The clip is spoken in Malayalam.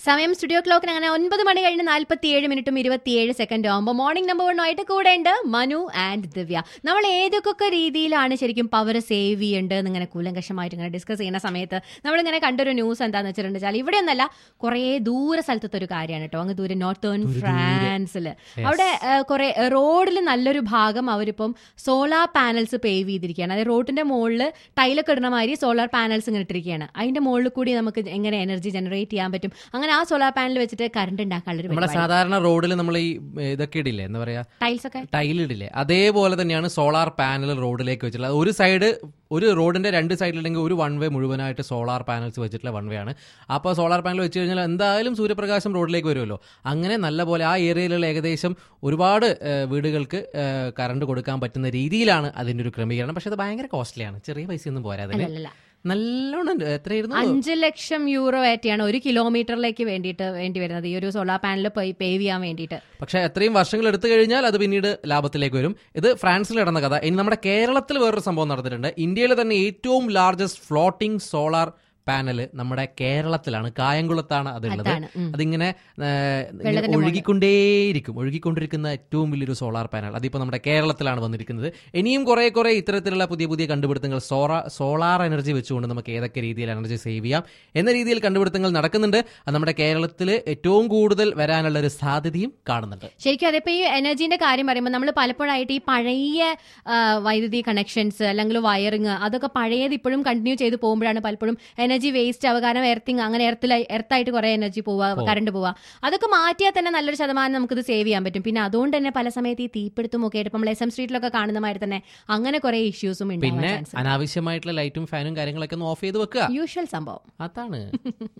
സമയം സ്റ്റുഡിയോ ക്ലോക്കിന് അങ്ങനെ ഒൻപത് മണി കഴിഞ്ഞ് നാൽപ്പത്തിയേഴ് മിനിറ്റും ഇരുപത്തിയേഴ് സെക്കൻഡും ആകുമ്പോൾ മോർണിംഗ് നമ്പർ വണ്ണുമായിട്ട് കൂടെ ഉണ്ട് മനു ആൻഡ് ദിവ്യ നമ്മൾ ഏതൊക്കെ രീതിയിലാണ് ശരിക്കും പവർ സേവ് ചെയ്യേണ്ടത് എന്നിങ്ങനെ കൂലങ്കഷമായിട്ട് ഇങ്ങനെ ഡിസ്കസ് ചെയ്യുന്ന സമയത്ത് നമ്മളിങ്ങനെ കണ്ടൊരു ന്യൂസ് എന്താന്ന് വെച്ചിട്ടുണ്ടെങ്കിൽ ഇവിടെ ഒന്നല്ല കുറേ ദൂര സ്ഥലത്തെ ഒരു കാര്യമാണ് കേട്ടോ അങ്ങ് ദൂരെ നോർത്തേൺ ഫ്രാൻസിൽ അവിടെ കുറെ റോഡിൽ നല്ലൊരു ഭാഗം അവരിപ്പം സോളാർ പാനൽസ് പേവ് ചെയ്തിരിക്കുകയാണ് അതായത് റോഡിന്റെ മുകളിൽ ടൈലൊക്കെ ഇടുന്ന മാതിരി സോളാർ പാനൽസ് ഇങ്ങനെ ഇട്ടിരിക്കുകയാണ് അതിന്റെ മുകളിൽ കൂടി നമുക്ക് എങ്ങനെ എനർജി ജനറേറ്റ് ചെയ്യാൻ പറ്റും അങ്ങനെ ആ സോളാർ പാനൽ വെച്ചിട്ട് കറണ്ട് ഉണ്ടാക്കാനുള്ള നമ്മുടെ സാധാരണ റോഡിൽ നമ്മൾ ഈ ഏ, ഇതൊക്കെ ഇടില്ലേ എന്താ പറയാ ടൈൽസ് ഒക്കെ ടൈൽ ഇടില്ലേ അതേപോലെ തന്നെയാണ് സോളാർ പാനൽ റോഡിലേക്ക് വെച്ചിട്ടുള്ളത് ഒരു സൈഡ് ഒരു റോഡിന്റെ രണ്ട് സൈഡിലുണ്ടെങ്കിൽ ഒരു വൺ വേ മുഴുവനായിട്ട് സോളാർ പാനൽസ് വെച്ചിട്ടുള്ള വൺ വേ ആണ് അപ്പോൾ സോളാർ പാനൽ വെച്ച് കഴിഞ്ഞാൽ എന്തായാലും സൂര്യപ്രകാശം റോഡിലേക്ക് വരുമല്ലോ അങ്ങനെ നല്ല പോലെ ആ ഏരിയയിലുള്ള ഏകദേശം ഒരുപാട് ഏ, വീടുകൾക്ക് കറണ്ട് കൊടുക്കാൻ പറ്റുന്ന രീതിയിലാണ് അതിന്റെ ഒരു ക്രമീകരണം പക്ഷെ അത് ഭയങ്കര കോസ്റ്റ്ലിയാണ് ചെറിയ പൈസയൊന്നും പോരാ അതിന് അല്ലല്ല നല്ലോണം എത്രയായിരുന്നു അഞ്ച് ലക്ഷം യൂറോ ആയിട്ടാണ് ഒരു കിലോമീറ്ററിലേക്ക് വേണ്ടിയിട്ട് വേണ്ടി വരുന്നത് ഈ ഒരു സോളാർ പാനൽ പേവ് ചെയ്യാൻ വേണ്ടിയിട്ട് പക്ഷെ എത്രയും വർഷങ്ങൾ എടുത്തു കഴിഞ്ഞാൽ അത് പിന്നീട് ലാഭത്തിലേക്ക് വരും ഇത് ഫ്രാൻസിൽ നടന്ന കഥ ഇനി നമ്മുടെ കേരളത്തിൽ വേറൊരു സംഭവം നടന്നിട്ടുണ്ട് ഇന്ത്യയിലെ തന്നെ ഏറ്റവും ലാർജസ്റ്റ് ഫ്ലോട്ടിംഗ് സോളാർ പാനൽ നമ്മുടെ കേരളത്തിലാണ് കായംകുളത്താണ് അതുള്ളത് അതാണ് ഉം. അതിങ്ങനെ ഏ, ഇങ്ങനെ വെള്ളത്തിന്റെ ഒഴുകിക്കൊണ്ടേയിരിക്കും ഒഴുകിക്കൊണ്ടിരിക്കുന്ന ഏറ്റവും വലിയൊരു സോളാർ പാനൽ അതിപ്പോൾ നമ്മുടെ കേരളത്തിലാണ് വന്നിരിക്കുന്നത് ഇനിയും കുറേ കുറേ ഇത്തരത്തിലുള്ള പുതിയ പുതിയ കണ്ടുപിടുത്തങ്ങൾ സോളാർ സോളാർ എനർജി വെച്ചുകൊണ്ട് നമുക്ക് ഏതൊക്കെ രീതിയിൽ എനർജി സേവ് ചെയ്യാം എന്ന രീതിയിൽ കണ്ടുപിടുത്തങ്ങൾ നടക്കുന്നുണ്ട് അത് നമ്മുടെ കേരളത്തിൽ ഏറ്റവും കൂടുതൽ വരാനുള്ള ഒരു സാധ്യതയും കാണുന്നുണ്ട് ശരിക്കും അതിപ്പോ ഈ എനർജീന്റെ കാര്യം പറയുമ്പോൾ നമ്മൾ പലപ്പോഴായിട്ട് ഈ പഴയ ആ, വൈദ്യുതി കണക്ഷൻസ് അല്ലെങ്കിൽ വയറിങ് അതൊക്കെ പഴയത് ഇപ്പോഴും കണ്ടിന്യൂ ചെയ്ത് പോകുമ്പോഴാണ് പലപ്പോഴും എനർജി വേസ്റ്റ് ആവുക കാരണം എർത്തിങ് അങ്ങനെ എർത്തിൽ എർത്തായിട്ട് കുറെ എനർജി പോവുക കറണ്ട് പോവുക അതൊക്കെ മാറ്റിയാൽ തന്നെ നല്ലൊരു ശതമാനം നമുക്കിത് സേവ് ചെയ്യാൻ പറ്റും പിന്നെ അതുകൊണ്ട് തന്നെ പല സമയത്ത് ഈ തീപിടുത്തം ഒക്കെ ആയിട്ട് നമ്മൾ എസ് എം സ്ട്രീറ്റിലൊക്കെ കാണുന്ന മാതിരി തന്നെ അങ്ങനെ കുറെ ഇഷ്യൂസും ഉണ്ടാവാൻ പിന്നെ ചാൻസ് അനാവശ്യമായിട്ടുള്ള ലൈറ്റും ഫാനും കാര്യങ്ങളൊക്കെ ഒന്ന് ഓഫ് ചെയ്ത് വെക്കുക യൂഷ്വൽ സംഭവം അതാണ്